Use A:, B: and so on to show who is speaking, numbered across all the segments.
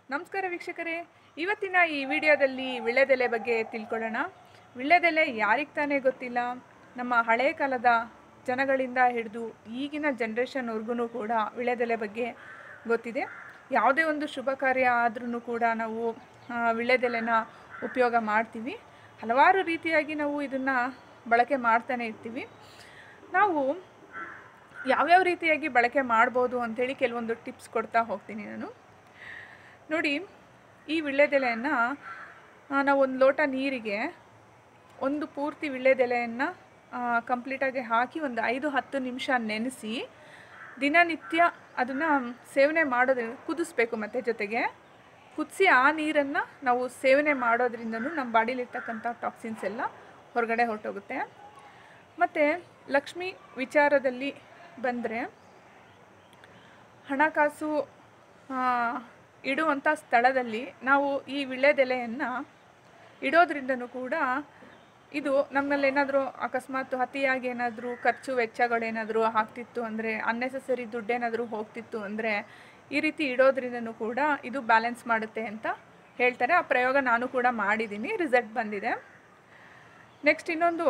A: ನಮಸ್ಕಾರ ವೀಕ್ಷಕರೇ ಇವತ್ತಿನ ಈ ವಿಡಿಯೋದಲ್ಲಿ ವಿಳ್ಳೆದೆಲೆ ಬಗ್ಗೆ ತಿಳ್ಕೊಳ್ಳೋಣ ವಿಳ್ಳೆದೆಲೆ ಯಾರಿಗೆ ತಾನೇ ಗೊತ್ತಿಲ್ಲ ನಮ್ಮ ಹಳೆ ಕಾಲದ ಜನಗಳಿಂದ ಹಿಡಿದು ಈಗಿನ ಜನ್ರೇಷನ್ವರೆಗೂ ಕೂಡ ವಿಳ್ಳೆದೆಲೆ ಬಗ್ಗೆ ಗೊತ್ತಿದೆ ಯಾವುದೇ ಒಂದು ಶುಭ ಕಾರ್ಯ ಆದ್ರೂ ಕೂಡ ನಾವು ಆ, ವಿಳ್ಳೆದೆಲೆನ ಉಪಯೋಗ ಮಾಡ್ತೀವಿ ಹಲವಾರು ರೀತಿಯಾಗಿ ನಾವು ಇದನ್ನು ಬಳಕೆ ಮಾಡ್ತಾನೆ ಇರ್ತೀವಿ ನಾವು ಯಾವ್ಯಾವ ರೀತಿಯಾಗಿ ಬಳಕೆ ಮಾಡ್ಬೋದು ಅಂಥೇಳಿ ಕೆಲವೊಂದು ಟಿಪ್ಸ್ ಕೊಡ್ತಾ ಹೋಗ್ತೀನಿ ನಾನು ನೋಡಿ ಈ ವಿಳ್ಳೆದೆಲೆಯನ್ನು ನಾವು ಒಂದು ಲೋಟ ನೀರಿಗೆ ಒಂದು ಪೂರ್ತಿ ವಿಳ್ಳೆದೆಲೆಯನ್ನು ಕಂಪ್ಲೀಟಾಗಿ ಹಾಕಿ ಒಂದು ಐದು ಹತ್ತು ನಿಮಿಷ ನೆನೆಸಿ ದಿನನಿತ್ಯ ಅದನ್ನು ಸೇವನೆ ಮಾಡೋದ್ರಿಂದ ಕುದಿಸ್ಬೇಕು ಮತ್ತು ಜೊತೆಗೆ ಕುದಿಸಿ ಆ ನೀರನ್ನು ನಾವು ಸೇವನೆ ಮಾಡೋದ್ರಿಂದನೂ ನಮ್ಮ ಬಾಡಿಲಿರ್ತಕ್ಕಂಥ ಟಾಕ್ಸಿನ್ಸ್ ಎಲ್ಲ ಹೊರಗಡೆ ಹೊರಟೋಗುತ್ತೆ ಮತ್ತು ಲಕ್ಷ್ಮಿ ವಿಚಾರದಲ್ಲಿ ಬಂದರೆ ಹಣಕಾಸು ಆ, ಇಡುವಂಥ ಸ್ಥಳದಲ್ಲಿ ನಾವು ಈ ವಿಳ್ಳೆದೆಲೆಯನ್ನು ಇಡೋದ್ರಿಂದನೂ ಕೂಡ ಇದು ನಮ್ಮಲ್ಲಿ ಏನಾದರೂ ಅಕಸ್ಮಾತ್ ಅತಿಯಾಗಿ ಏನಾದರೂ ಖರ್ಚು ವೆಚ್ಚಗಳೇನಾದರೂ ಆಗ್ತಿತ್ತು ಅಂದರೆ ಅನ್ನೆಸೆಸರಿ ದುಡ್ಡೇನಾದರೂ ಹೋಗ್ತಿತ್ತು ಅಂದರೆ ಈ ರೀತಿ ಇಡೋದ್ರಿಂದನೂ ಕೂಡ ಇದು ಬ್ಯಾಲೆನ್ಸ್ ಮಾಡುತ್ತೆ ಅಂತ ಹೇಳ್ತಾರೆ ಆ ಪ್ರಯೋಗ ನಾನು ಕೂಡ ಮಾಡಿದ್ದೀನಿ ರಿಸಲ್ಟ್ ಬಂದಿದೆ ನೆಕ್ಸ್ಟ್ ಇನ್ನೊಂದು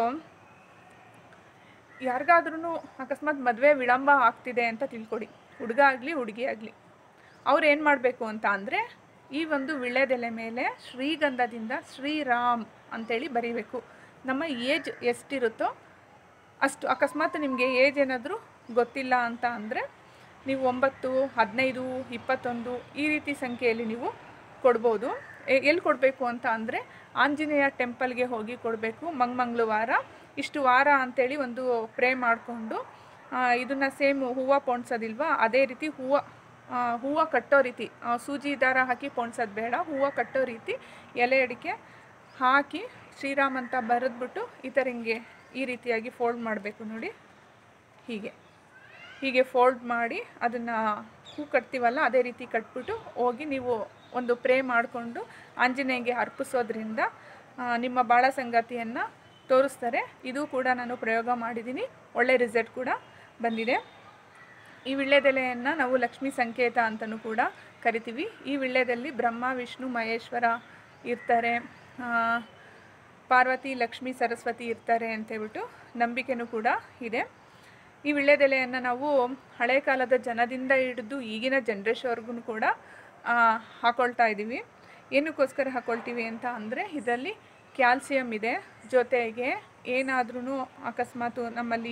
A: ಯಾರಿಗಾದ್ರೂ ಅಕಸ್ಮಾತ್ ಮದುವೆ ವಿಳಂಬ ಆಗ್ತಿದೆ ಅಂತ ತಿಳ್ಕೊಡಿ ಹುಡುಗ ಆಗಲಿ ಹುಡುಗಿ ಆಗಲಿ ಅವ್ರು ಏನು ಮಾಡಬೇಕು ಅಂತ ಅಂದರೆ ಈ ಒಂದು ವಿಳ್ಳೆದೆಲೆ ಮೇಲೆ ಶ್ರೀಗಂಧದಿಂದ ಶ್ರೀರಾಮ್ ಅಂತೇಳಿ ಬರೀಬೇಕು ನಮ್ಮ ಏಜ್ ಎಷ್ಟಿರುತ್ತೋ ಅಷ್ಟು ಅಕಸ್ಮಾತ್ ನಿಮಗೆ ಏಜ್ ಏನಾದರೂ ಗೊತ್ತಿಲ್ಲ ಅಂತ ಅಂದರೆ ನೀವು ಒಂಬತ್ತು ಹದಿನೈದು ಇಪ್ಪತ್ತೊಂದು ಈ ರೀತಿ ಸಂಖ್ಯೆಯಲ್ಲಿ ನೀವು ಕೊಡ್ಬೋದು ಎ- ಎಲ್ಲಿ ಕೊಡಬೇಕು ಅಂತ ಅಂದರೆ ಆಂಜನೇಯ ಟೆಂಪಲ್ಗೆ ಹೋಗಿ ಕೊಡಬೇಕು ಮಂಗಳವಾರ ಇಷ್ಟು ವಾರ ಅಂತೇಳಿ ಒಂದು ಪ್ರೇ ಮಾಡಿಕೊಂಡು ಇದನ್ನು ಸೇಮ್ ಹೂವು ಪೋಣಿಸೋದಿಲ್ವಾ ಅದೇ ರೀತಿ ಹೂವು ಹೂವು ಕಟ್ಟೋ ರೀತಿ ಆ, ಸೂಜಿ ದಾರ ಹಾಕಿ ಪೋಣಿಸೋದು ಬೇಡ ಹೂವು ಕಟ್ಟೋ ರೀತಿ ಎಲೆ ಅಡಿಕೆ ಹಾಕಿ ಶ್ರೀರಾಮ್ ಅಂತ ಬರೆದ್ಬಿಟ್ಟು ಈ ಥರ ಹಿಂಗೆ ಈ ರೀತಿಯಾಗಿ ಫೋಲ್ಡ್ ಮಾಡಬೇಕು ನೋಡಿ ಹೀಗೆ ಹೀಗೆ ಫೋಲ್ಡ್ ಮಾಡಿ ಅದನ್ನು ಹೂ ಕಟ್ತೀವಲ್ಲ ಅದೇ ರೀತಿ ಕಟ್ಬಿಟ್ಟು ಹೋಗಿ ನೀವು ಒಂದು ಪ್ರೇ ಮಾಡಿಕೊಂಡು ಆಂಜನೇಯಗೆ ಅರ್ಪಿಸೋದ್ರಿಂದ ಆ, ನಿಮ್ಮ ಬಾಳ ಸಂಗಾತಿಯನ್ನು ತೋರಿಸ್ತಾರೆ ಇದು ಕೂಡ ನಾನು ಪ್ರಯೋಗ ಮಾಡಿದ್ದೀನಿ ಒಳ್ಳೆ ರಿಸಲ್ಟ್ ಕೂಡ ಬಂದಿದೆ ಈ ವಿಳ್ಳೆದೆಲೆಯನ್ನು ನಾವು ಲಕ್ಷ್ಮೀ ಸಂಕೇತ ಅಂತಲೂ ಕೂಡ ಕರಿತೀವಿ ಈ ವಿಳ್ಳೆದಲ್ಲಿ ಬ್ರಹ್ಮ ವಿಷ್ಣು ಮಹೇಶ್ವರ ಇರ್ತಾರೆ ಆ, ಪಾರ್ವತಿ ಲಕ್ಷ್ಮೀ ಸರಸ್ವತಿ ಇರ್ತಾರೆ ಅಂತೇಳ್ಬಿಟ್ಟು ನಂಬಿಕೆನೂ ಕೂಡ ಇದೆ ಈ ವಿಳ್ಳೆದೆಲೆಯನ್ನು ನಾವು ಹಳೆ ಕಾಲದ ಜನದಿಂದ ಹಿಡಿದು ಈಗಿನ ಜನ್ರೇಷನ್ವರೆಗೂ ಕೂಡ ಆ, ಹಾಕೊಳ್ತಾ ಇದ್ದೀವಿ ಏನಕ್ಕೋಸ್ಕರ ಹಾಕೊಳ್ತೀವಿ ಅಂತ ಅಂದರೆ ಇದರಲ್ಲಿ ಕ್ಯಾಲ್ಸಿಯಂ ಇದೆ ಜೊತೆಗೆ ಏನಾದ್ರೂ ಅಕಸ್ಮಾತು ನಮ್ಮಲ್ಲಿ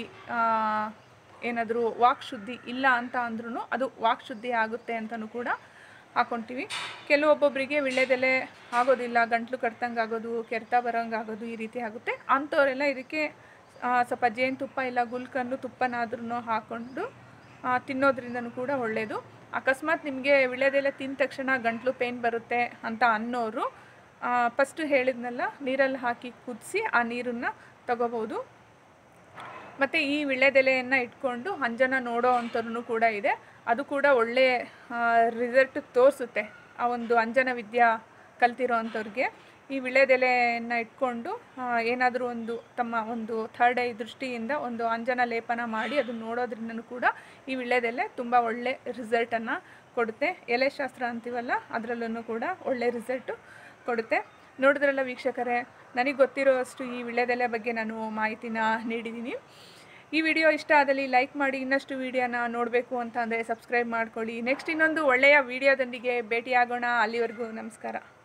A: ಏನಾದರೂ ವಾಕ್ ಶುದ್ಧಿ ಇಲ್ಲ ಅಂತ ಅಂದ್ರೂ ಅದು ವಾಕ್ ಶುದ್ಧಿ ಆಗುತ್ತೆ ಅಂತಲೂ ಕೂಡ ಹಾಕೊಳ್ತೀವಿ ಕೆಲವೊಬ್ಬೊಬ್ಬರಿಗೆ ವಿಳ್ಳೆದೆಲೆ ಆಗೋದಿಲ್ಲ ಗಂಟ್ಲು ಕಟ್ತಂಗೆ ಆಗೋದು ಕೆರೆತ ಬರೋಂಗೆ ಆಗೋದು ಈ ರೀತಿ ಆಗುತ್ತೆ ಅಂಥವರೆಲ್ಲ ಇದಕ್ಕೆ ಆ, ಸ್ವಲ್ಪ ಜೇನುತುಪ್ಪ ಇಲ್ಲ ಗುಲ್ಕನ್ನು ತುಪ್ಪನಾದ್ರೂ ಹಾಕ್ಕೊಂಡು ಆ, ತಿನ್ನೋದ್ರಿಂದನೂ ಕೂಡ ಒಳ್ಳೆಯದು ಅಕಸ್ಮಾತ್ ನಿಮಗೆ ವಿಳ್ಳೆದೆಲೆ ತಿಂದ ತಕ್ಷಣ ಗಂಟ್ಲು ಪೇನ್ ಬರುತ್ತೆ ಅಂತ ಅನ್ನೋರು ಫಸ್ಟು ಹೇಳಿದ್ನಲ್ಲ ನೀರಲ್ಲಿ ಹಾಕಿ ಕುದಿಸಿ ಆ ನೀರನ್ನು ತಗೋಬೋದು ಮತ್ತು ಈ ವಿಳ್ಳೆದೆಲೆಯನ್ನು ಇಟ್ಕೊಂಡು ಅಂಜನ ನೋಡೋ ಅಂಥವ್ರು ಕೂಡ ಇದೆ ಅದು ಕೂಡ ಒಳ್ಳೆ ರಿಸಲ್ಟ್ ತೋರಿಸುತ್ತೆ ಆ ಒಂದು ಅಂಜನ ವಿದ್ಯಾ ಕಲ್ತಿರೋ ಅಂಥವ್ರಿಗೆ ಈ ವಿಳ್ಳೆದೆಲೆಯನ್ನು ಇಟ್ಕೊಂಡು ಏನಾದರೂ ಒಂದು ತಮ್ಮ ಒಂದು ಥರ್ಡ್ ಐ ದೃಷ್ಟಿಯಿಂದ ಒಂದು ಅಂಜನ ಲೇಪನ ಮಾಡಿ ಅದನ್ನು ನೋಡೋದ್ರಿಂದನೂ ಕೂಡ ಈ ವಿಳ್ಳೆದೆಲೆ ತುಂಬ ಒಳ್ಳೆ ರಿಸಲ್ಟನ್ನು ಕೊಡುತ್ತೆ ಎಲೆಶಾಸ್ತ್ರ ಅಂತೀವಲ್ಲ ಅದರಲ್ಲೂ ಕೂಡ ಒಳ್ಳೆ ರಿಸಲ್ಟು ಕೊಡುತ್ತೆ ನೋಡಿದ್ರಲ್ಲ ವೀಕ್ಷಕರೇ ನನಗೆ ಗೊತ್ತಿರೋ ಅಷ್ಟು ಈ ವಿಳ್ಳೆದೆಲೆ ಬಗ್ಗೆ ನಾನು ಮಾಹಿತಿನ ನೀಡಿದ್ದೀನಿ ಈ ವಿಡಿಯೋ ಇಷ್ಟ ಆದಲ್ಲಿ ಲೈಕ್ ಮಾಡಿ ಇನ್ನಷ್ಟು ವಿಡಿಯೋನ ನೋಡಬೇಕು ಅಂತ ಅಂದರೆ ಸಬ್ಸ್ಕ್ರೈಬ್ ಮಾಡ್ಕೊಳ್ಳಿ ನೆಕ್ಸ್ಟ್ ಇನ್ನೊಂದು ಒಳ್ಳೆಯ ವಿಡಿಯೋದೊಂದಿಗೆ ಭೇಟಿಯಾಗೋಣ ಅಲ್ಲಿವರೆಗೂ ನಮಸ್ಕಾರ